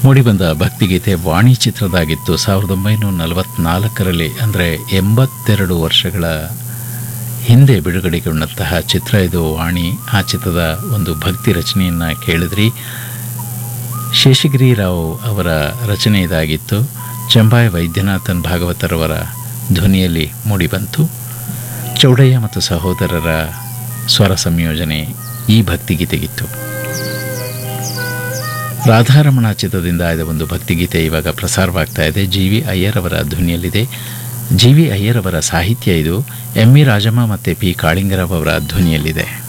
ಮೂಡಿಬಂದ ಭಕ್ತಿಗೀತೆ ವಾಣಿ ಚಿತ್ರದಾಗಿತ್ತು ಸಾವಿರದ ಒಂಬೈನೂರ ನಲವತ್ನಾಲ್ಕರಲ್ಲಿ ಅಂದರೆ ಎಂಬತ್ತೆರಡು ವರ್ಷಗಳ ಹಿಂದೆ ಬಿಡುಗಡೆಗೊಂಡಂತಹ ಚಿತ್ರ ಇದು ವಾಣಿ ಆ ಚಿತ್ರದ ಒಂದು ಭಕ್ತಿ ರಚನೆಯನ್ನು ಕೇಳಿದ್ರಿ ಶೇಷಗಿರಿ ರಾವ್ ಅವರ ರಚನೆ ಇದಾಗಿತ್ತು ಚಂಬಾಯ್ ವೈದ್ಯನಾಥನ್ ಭಾಗವತರವರ ಧ್ವನಿಯಲ್ಲಿ ಮೂಡಿಬಂತು ಚೌಡಯ್ಯ ಮತ್ತು ಸಹೋದರರ ಸ್ವರ ಸಂಯೋಜನೆ ಈ ಭಕ್ತಿಗೀತೆಗಿತ್ತು ರಾಧಾರಮಣ ಚಿತ್ರದಿಂದ ಆಯ್ದ ಒಂದು ಭಕ್ತಿಗೀತೆ ಇವಾಗ ಪ್ರಸಾರವಾಗ್ತಾ ಇದೆ ಜಿ ವಿ ಅಯ್ಯರ್ ಅವರ ಧ್ವನಿಯಲ್ಲಿದೆ ಜಿ ವಿ ಅಯ್ಯರ್ ಅವರ ಸಾಹಿತ್ಯ ಇದು ಎಂ ಇ ರಾಜಮ್ಮ ಮತ್ತು ಪಿ ಕಾಳಿಂಗರಾವ್ ಅವರ ಧ್ವನಿಯಲ್ಲಿದೆ